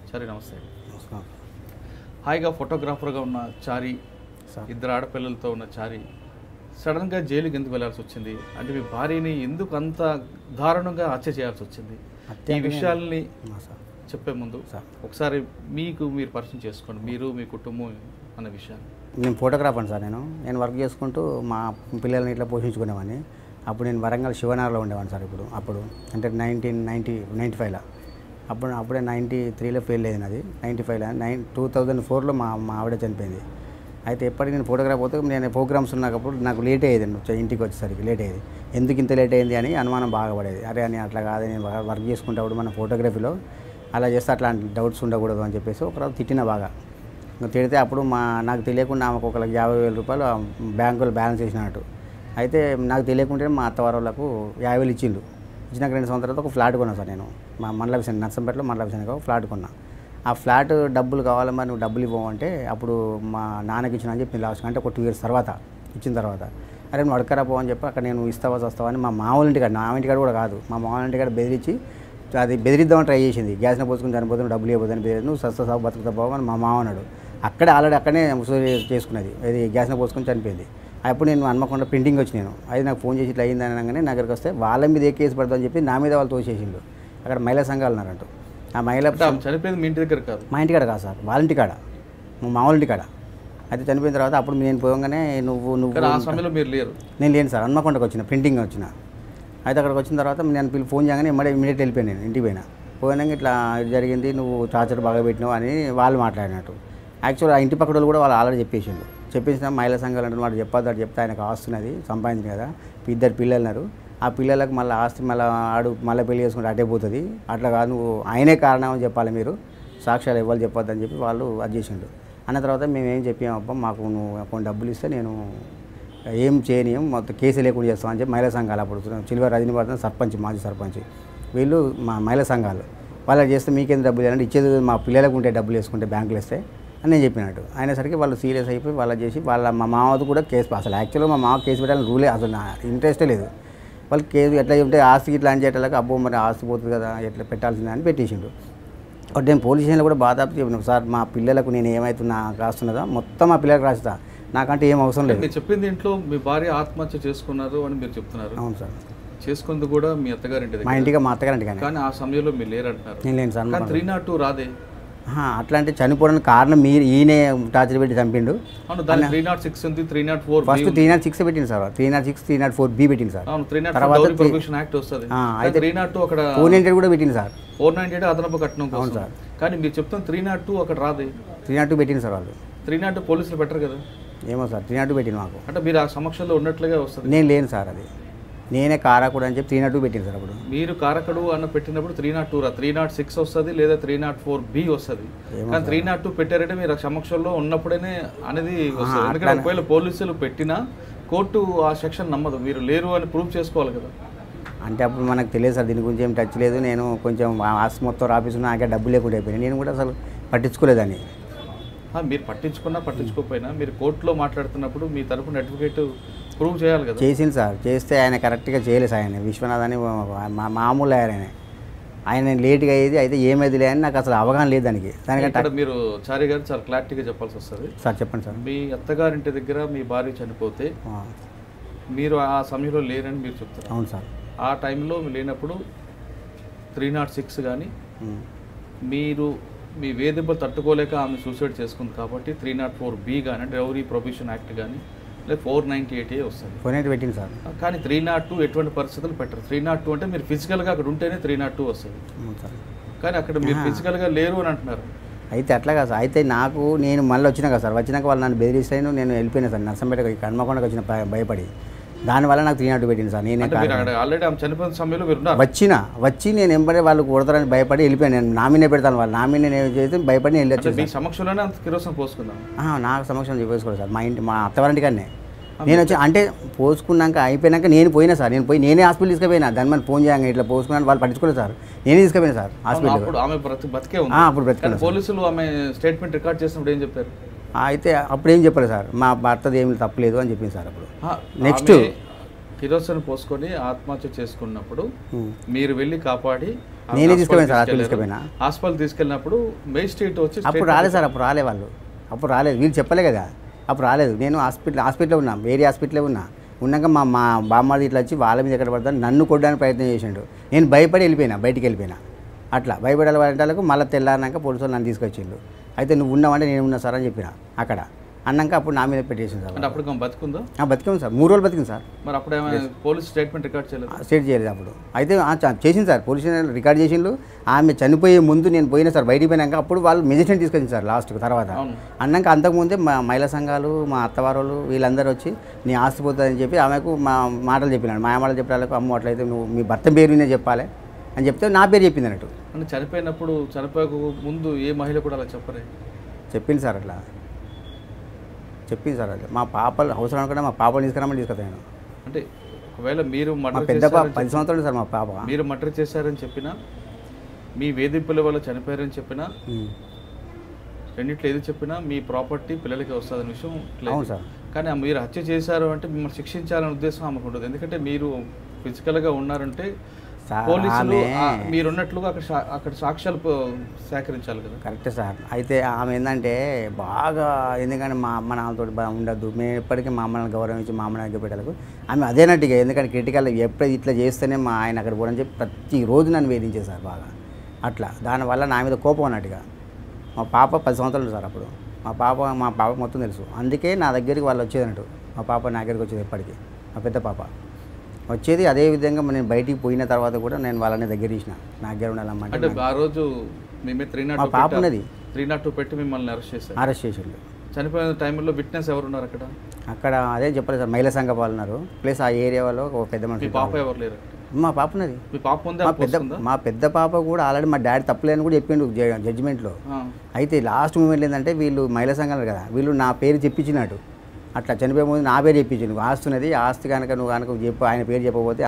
చారి నమస్తే నమస్కారం హాయిగా ఫోటోగ్రాఫర్గా ఉన్న చారి సార్ ఇద్దరు ఆడపిల్లలతో ఉన్న చారి సడన్గా జైలుకి ఎందుకు వెళ్ళాల్సి వచ్చింది అంటే మీ భార్యని ఎందుకు అంత దారుణంగా హత్య చేయాల్సి వచ్చింది హత్య ఈ అంటే- విషయాల్ని ఆ, సార్ చెప్పే ముందు సార్. ఒకసారి మీకు మీరు పరిచయం చేసుకోండి మీరు మీ కుటుంబం అన్న విషయాన్ని నేను ఫోటోగ్రాఫర్ సార్ నేను నేను వర్క్ చేసుకుంటూ మా పిల్లల్ని ఇట్లా పోషించుకునేవాడిని అప్పుడు నేను వరంగల్ శివనగర్లో ఉండేవాడిని సార్ ఇప్పుడు అప్పుడు అంటే నైన్టీన్ నైంటీ నైంటీ ఫైవ్లో అప్పుడు అప్పుడే నైంటీ త్రీలో ఫెయిల్ అయింది అది నైంటీ ఫైవ్లో నైన్ టూ థౌజండ్ ఫోర్లో మా మా ఆవిడ చనిపోయింది అయితే ఎప్పటికీ నేను ఫోటోగ్రాఫ్ పోతే నేను ప్రోగ్రామ్స్ ఉన్నప్పుడు నాకు లేట్ అయ్యేది వచ్చే- ఇంటికి వచ్చేసరికి లేట్ అయ్యేది ఎందుకు ఇంత లేట్ అయింది అని అనుమానం బాగా పడేది అరే అని అట్లా కాదు నేను వ- వర్క్ చేసుకుంటప్పుడు మన ఫోటోగ్రఫీలో అలా చేస్తే అట్లాంటి డౌట్స్ ఉండకూడదు అని చెప్పేసి ఒకరోజు తిట్టిన బాగా ఇంకా తిడితే అప్పుడు మా నాకు తెలియకుండా ఆమెకు ఒక యాభై వేల రూపాయలు ఆ బ్యాంకులో బ్యాలెన్స్ చేసినట్టు అయితే నాకు తెలియకుంటే మా అత్తవారు వాళ్ళకు యాభై వేలు ఇచ్చిండు ఇచ్చినాక రెండు సంవత్సరాల తర్వాత ఒక ఫ్లాట్ కొన్నాను సార్ నేను మా మండలభిషన్ నర్సంపేటలో మండలభిషన్గా ఒక ఫ్లాట్ కొన్నా ఆ ఫ్లాట్ డబ్బులు కావాలి మరి నువ్వు డబ్బులు ఇవ్వమంటే అప్పుడు మా నాన్నకి ఇచ్చిన అని చెప్పి లాస్ట్ అంటే ఒక టూ ఇయర్స్ తర్వాత ఇచ్చిన తర్వాత అరే నువ్వు అడగరా పో అని చెప్పి అక్కడ నేను ఇస్తావా వస్తావా అని మా మామూలు ఇంటికాడ నా ఇంటికాడ కూడా కాదు మా మామూలు ఇంటికాడ బెదిరించి అది బెదిరిద్దామని ట్రై చేసింది గ్యాస్ని పోసుకుని చనిపోతున్న డబ్బులు ఇవ్వదని బెదిరి నువ్వు సస్తా సాగు బతుకుతా బాబు అని మా మామ అన్నాడు అక్కడే ఆల్రెడీ అక్కడే సూసైడ్ చేసుకున్నది అది గ్యాస్ని పోసుకొని చనిపోయింది అప్పుడు నేను హన్మకొండ ప్రింటింగ్ వచ్చి నేను అది నాకు ఫోన్ చేసి ఇట్లా అయింది అనగానే నా దగ్గరికి వస్తే వాళ్ళ మీద ఏ కేసు పడతామని చెప్పి నా మీద వాళ్ళు తోసేసిండు అక్కడ మహిళా సంఘాలు ఉన్నారంట ఆ మహిళా అంటే ఆమె చనిపోయింది మీ ఇంటి దగ్గర కాదు మా ఇంటికాడ కాదు సార్ వాళ్ళ ఇంటికాడ మా మామూలు ఇంటికాడ అయితే చనిపోయిన తర్వాత అప్పుడు నేను పోగానే నువ్వు కానీ ఆ నువ్వు సమయంలో మీరు లేరు నేను లేను సార్ హన్మకొండకు వచ్చిన ప్రింటింగ్ వచ్చిన అయితే అక్కడికి వచ్చిన తర్వాత నేను పిల్లలు ఫోన్ చేయగానే ఇమ్మడే ఇమీడియట్ వెళ్ళిపోయాను నేను ఇంటికి పోయినా పోయినాక ఇట్లా ఇది జరిగింది నువ్వు టార్చర్ బాగా పెట్టినావు అని వాళ్ళు మాట్లాడినట్టు యాక్చువల్ ఆ ఇంటి పక్కన వాళ్ళు కూడా వాళ్ళు ఆల్రెడీ చెప్పేసిండు చెప్పేసిన మహిళా సంఘాలు అంటే వాడు చెప్పొద్దు అటు చెప్తే ఆయనకు ఆస్తున్నది సంపాదించింది కదా ఇద్దరు పిల్లలు ఉన్నారు ఆ పిల్లలకు మళ్ళీ ఆస్తి మళ్ళీ ఆడు మళ్ళీ పెళ్లి చేసుకుంటే అటే పోతుంది అట్లా కాదు నువ్వు ఆయనే కారణం అని చెప్పాలి మీరు సాక్ష్యాలు ఇవ్వాలి చెప్పొద్దు అని చెప్పి వాళ్ళు అది చేసిండు అన్న తర్వాత మేము ఏం చెప్పామప్ప మాకు నువ్వు కొన్ని డబ్బులు ఇస్తే నేను ఏం చేయనీయం మొత్తం కేసు లేకుండా చేస్తామని చెప్పి మహిళా సంఘాలు అప్పుడు చిలువ రజనీవర్ధన్ సర్పంచ్ మాజీ సర్పంచ్ వీళ్ళు మా మహిళా సంఘాలు వాళ్ళు చేస్తే మీకేం డబ్బులు ఇవ్వాలంటే ఇచ్చేది మా పిల్లలకు ఉంటే డబ్బులు వేసుకుంటే బ్యాంకులు ఇస్తే అని నేను చెప్పినట్టు అయినసరికి వాళ్ళు సీరియస్ అయిపోయి వాళ్ళ చేసి వాళ్ళ మా మామది కూడా కేసు అసలు యాక్చువల్గా మా మామ కేసు పెట్టాలని రూలే అసలు నా ఇంట్రెస్టే లేదు వాళ్ళు కేసు ఎట్లా చెప్తే ఆస్తికి ఇట్లా అని చేయటాలకు అబ్బో మరి ఆస్తి పోతుంది కదా ఎట్లా పెట్టాల్సిందే అని పెట్టేసిండు ఒకటి నేను పోలీస్ స్టేషన్లో కూడా బాధాపు చెప్పిన సార్ మా పిల్లలకు నేను ఏమవుతున్నా రాస్తున్నదో మొత్తం మా పిల్లలకు రాస్తా నాకంటే ఏం అవసరం లేదు మీరు చెప్పింది ఇంట్లో మీ భార్య ఆత్మహత్య చేసుకున్నారు అని మీరు చెప్తున్నారు అవును సార్ చేసుకుంది కూడా మీ అత్తగారింటి మా దగ్గర ఇంటికి మా అత్తగారింటి కానీ కానీ ఆ సమయంలో మీరు లేరు అంటున్నారు నేను లేను సార్ కానీ త్రీ నాట్ టూ రాదే ఆహా, అట్లా అంటే చనిపోవడానికి కారణం మీరు ఈయనే టార్చర్ పెట్టి చంపిండు అవును దాని త్రీ నాట్ సిక్స్ ఉంది three nought four first three nought six పెట్టింది sir three nought six three nought four B పెట్టింది సార్ అవును త్రీ నాట్ తర్వాత డౌరీ three- ప్రొహిబిషన్ యాక్ట్ వస్తుంది ఆ, అయితే త్రీ నాట్ టూ అక్కడ ఫోర్ నైంటీ కూడా పెట్టింది సార్ ఫోర్ నైన్టీ ఎయిట్ అదనపు కట్నం కోసం అవును సార్. కానీ మీరు చెప్తున్న త్రీ నాట్ టూ అక్కడ రాదే త్రీ నాట్ టూ పెట్టింది సార్ వాళ్ళు త్రీ నాట్ టూ పోలీసులు పెట్టరు కదా ఏమో సార్ త్రీ నాట్ టూ పెట్టింది మాకు అంటే మీరు ఆ సమక్షంలో ఉన్నట్లుగా వస్తుంది నేను లేను సార్ అది నేనే కారాకుడు అని చెప్పి త్రీ నాట్ టూ పెట్టింది సార్ అప్పుడు మీరు కారకడు అన్న పెట్టినప్పుడు త్రీ నాట్ టూ రా త్రీ నాట్ సిక్స్ వస్తుంది లేదా త్రీ నాట్ ఫోర్ బి వస్తుంది కానీ త్రీ నాట్ టూ పెట్టారంటే మీరు ఆ సమక్షంలో ఉన్నప్పుడేనే అనేది వస్తుంది ఎందుకంటే ఒకవేళ పోలీసులు పెట్టినా కోర్టు ఆ సెక్షన్ నమ్మదు మీరు లేరు అని ప్రూవ్ చేసుకోవాలి కదా అంటే అప్పుడు మనకు తెలియదు సార్ దీని గురించి ఏం టచ్ లేదు నేను కొంచెం ఆ ఆస్తి మొత్తం రాపిస్తున్నా నాకే డబ్బు లేకుండా అయిపోయినాయి నేను కూడా అసలు పట్టించుకోలేదని ఆ, మీరు పట్టించుకున్నా పట్టించుకోకపోయినా మీరు కోర్టులో మాట్లాడుతున్నప్పుడు మీ తరపున అడ్వకేట్ ప్రూవ్ చేయాలి కదా చేసింది సార్ చేస్తే ఆయన కరెక్ట్గా చేయలేదు సార్ ఆయన విశ్వనాథ్ అని మా మామూలు ఆయన ఆయన లేట్గా అయ్యేది అయితే ఏమైందిలే అని నాకు అసలు అవగాహన లేదు దానికి దానికంటే ఇక్కడ మీరు చారి గారు చాలా క్లారిటీగా చెప్పాల్సి వస్తుంది సార్ చెప్పండి సార్ మీ అత్తగారింటి దగ్గర మీ భార్య చనిపోతే ఆ, మీరు ఆ సమయంలో లేరని మీరు చెప్తారు అవును సార్ ఆ టైంలో లేనప్పుడు త్రీ నాట్ సిక్స్ కానీ ఉమ్. మీరు మీ వేధింపులు తట్టుకోలేక ఆమె సూసైడ్ చేసుకుంది కాబట్టి త్రీ నాట్ ఫోర్ బి కానీ అంటే డౌరీ ప్రొబిషన్ యాక్ట్ కానీ లేదా ఫోర్ నైంటీ ఎయిట్ ఏ వస్తుంది ఫోన్ అయితే పెట్టింది సార్ కానీ త్రీ నాట్ టూ ఎటువంటి పరిస్థితులు పెట్టరు త్రీ నాట్ టూ అంటే మీరు ఫిజికల్గా అక్కడ ఉంటేనే త్రీ నాట్ టూ వస్తుంది అవును సార్ కానీ అక్కడ మీరు ఫిజికల్గా లేరు అని అంటున్నారు అయితే అట్లా కాదు సార్ అయితే నాకు నేను మళ్ళీ వచ్చినా కదా సార్ వచ్చినాక వాళ్ళు నన్ను బెదిరిస్తాను నేను వెళ్ళిపోయినా సార్ నర్సంపేటకి హన్మకొండకి వచ్చిన భయ- భయపడి దానివల్ల నాకు త్రీ నాట్ పెట్టింది సార్ నేనే అంటే మీరు అక్కడ ఆల్రెడీ ఆమె చనిపోయిన సమయంలో మీరు ఉన్నారు వచ్చిన వచ్చి నేను ఎంబడే వాళ్ళు కొడతారని భయపడి వెళ్ళిపోయాను నేను నామినే పెడతాను వాళ్ళు నామినే నేను చేసి భయపడి నేను అంటే వెళ్ళొచ్చు మీ సమక్షంలోనే అంత కిరోసం పోసుకుందాం నాకు సమక్షం చెప్పేసుకోలేదు సార్ మా ఇంటి మా అత్తవారింటి కానీ నేను వచ్చి అంటే పోసుకున్నాక అయిపోయినాక నేను పోయినా సార్ నేను పోయి నేనే హాస్పిటల్ తీసుకుపోయినా దాని మన ఫోన్ చేయంగా ఇట్లా పోసుకున్నాను వాళ్ళు పట్టించుకోలేదు సార్ నేనే తీసుకుపోయినా సార్ హాస్పిటల్ అప్పుడు ఆమె బ్రతి బతికే ఉంది అప్పుడు కానీ బ్రతికున్నాను పోలీసులు ఆమె స్టేట్మెంట్ రికార్డ్ చేసినప్పుడు ఏం చెప్పారు అయితే అప్పుడు ఏం చెప్పలేదు సార్ మా భర్తది ఏమి తప్పలేదు అని చెప్పింది సార్ అప్పుడు ఆ, Next. ఆమె కిరోసిన్ పోసుకొని ఆత్మహత్య చేసుకున్నప్పుడు ఉమ్. మీరు వెళ్ళి కాపాడి ఆ నేనే హాస్పిటల్ తీసుకుపోయాను సార్, తీసుకెళ్లారు. తీసుకుపోయినా. హాస్పిటల్ తీసుకెళ్ళినప్పుడు మేజిస్ట్రేట్ వచ్చి అప్పుడు స్టేట్మెంట్ రాలేదు సార్ అప్పుడు రాలే వాళ్ళు అప్పుడు రాలేదు వీళ్ళు చెప్పలే కదా అప్పుడు రాలేదు నేను హాస్పిటల్ హాస్పిటల్లో ఉన్నా వేరే హాస్పిటల్లో ఉన్నా ఉన్నాక మా మా బామ్మది ఇట్లా వచ్చి వాళ్ళ మీద ఎక్కడ పడతాను నన్ను కొట్టడానికి ప్రయత్నం చేసిండు నేను భయపడి వెళ్ళిపోయినా బయటికి వెళ్ళిపోయినా అట్లా భయపడాలి వాళ్ళకి మళ్ళీ తెల్లారినాక పోలీసు వాళ్ళు నన్ను తీసుకొచ్చిండు అయితే నువ్వు ఉన్నావంటే నేను ఉన్నా సార్ అని చెప్పిన అక్కడ అన్నాక అప్పుడు నా మీద పెట్టేసింది సార్ అంటే అప్పుడు ఆమె బతుకుందా ఆ, బతికాం సార్ మూడు రోజులు బతికింది సార్ మరి అప్పుడు ఏమైనా పోలీస్ స్టేట్మెంట్ రికార్డ్ చేయలేదు స్టేట్ చేయలేదు అప్పుడు అయితే ఆ, చ- చేసింది సార్ పోలీస్ స్టేషన్ రికార్డ్ చేసిండు ఆమె చనిపోయే ముందు నేను పోయినా సార్ బయటికి పోయినాక అప్పుడు వాళ్ళు మెజిస్ట్రేట్ తీసుకొచ్చింది సార్ లాస్ట్కి తర్వాత అవును అన్నాక అంతకుముందే మా మహిళా సంఘాలు మా అత్తవారు వీళ్ళందరూ వచ్చి నీ ఆస్తి పోతుందని చెప్పి ఆమెకు మా మాటలు చెప్పినాడు మా మాటలు చెప్పడానికి అమ్మ అట్లయితే నువ్వు మీ భర్త పేరు వినే చెప్పాలి అని చెప్తే నా పేరు చెప్పింది అన్నట్టు అంటే చనిపోయినప్పుడు చనిపోయక ముందు ఏ మహిళ కూడా అలా చెప్పరే చెప్పింది సార్ అట్లా చెప్పింది సార్ అది మా పాపలు అవసరం అనుకుంటే మా పాపలు తీసుకురామని తీసుకొస్తాను అంటే ఒకవేళ మీరు మా మర్డర్ పెద్ద పాప చేశారని పది సంవత్సరాలు సార్ మా పాప మీరు మర్డర్ చేశారని చెప్పినా మీ వేధింపుల వల్ల చనిపోయారని చెప్పినా ఉమ్. రెండిట్లో ఏది చెప్పినా మీ ప్రాపర్టీ పిల్లలకి వస్తుందనే విషయం లేదు. అవును సార్ కానీ ఆ మీరు హత్య చేశారు అంటే మిమ్మల్ని శిక్షించాలనే ఉద్దేశం ఆమెకు ఉండదు ఎందుకంటే మీరు ఫిజికల్గా ఉన్నారంటే సార్ పోలీసులు ఆమె ఆ మీరున్నట్లుగా అక్కడ సా- అక్కడ సాక్ష్యాలు పో- సేకరించాలి కదా కరెక్టే సార్ అయితే ఆమె ఏంటంటే బాగా ఎందుకంటే మా అమ్మ నాన్నతో బాగా ఉండద్దు మేము ఎప్పటికీ మా అమ్మని గౌరవించి మా అమ్మని దగ్గర పెట్టాలకు ఆమె అదేనట్టుగా ఎందుకంటే క్రిటికల్ ఎప్పుడు ఇట్లా చేస్తేనే మా ఆయన అక్కడ పోవడం చెప్పి ప్రతిరోజు నన్ను వేధించేది సార్ బాగా అట్లా దానివల్ల నా మీద కోపం అన్నట్టుగా మా పాప పది సంవత్సరాలు సార్ అప్పుడు మా పాప మా పాప మొత్తం తెలుసు అందుకే నా దగ్గరికి వాళ్ళు వచ్చేది అన్నట్టు మా పాప నా దగ్గరికి వచ్చేది ఎప్పటికీ మా పెద్ద పాప వచ్చేది అదే విధంగా నేను బయటికి పోయిన తర్వాత కూడా నేను వాళ్ళని దగ్గర ఇచ్చిన నా దగ్గర అంటే ఉండాలన్నమాట ఆ రోజు మీ మీద త్రీ నాట్ మా పాప ఉన్నది. త్రీ నాట్ టూ పెట్టి మిమ్మల్ని అరెస్ట్ చేశారు అరెస్ట్ చేసిండు చనిపోయిన టైంలో విట్నెస్ ఎవరు ఉన్నారు అక్కడ అక్కడ అదే చెప్పలేదు సార్ మహిళా సంఘ వాళ్ళు ఉన్నారు ప్లస్ ఆ ఏరియా వాళ్ళు ఒక పెద్ద మీ మనిషి పాప ఎవరు లేరు మా పాప ఉన్నది మీ పాప ఉందా మా పెద్ద మా పెద్ద పాప కూడా ఆల్రెడీ మా డాడీ తప్పలేని కూడా చెప్పిండు జ- జడ్జిమెంట్లో అయితే లాస్ట్ మూమెంట్ ఏంటంటే వీళ్ళు మహిళా సంఘాలు కదా వీళ్ళు నా పేరు చెప్పించినట్టు అట్లా చనిపోయే ముందు నా పేరు చెప్పించిండు ఆస్తి ఉన్నది ఆస్తి కనుక నువ్వు కనుక చెప్పు ఆయన పేరు చెప్పకపోతే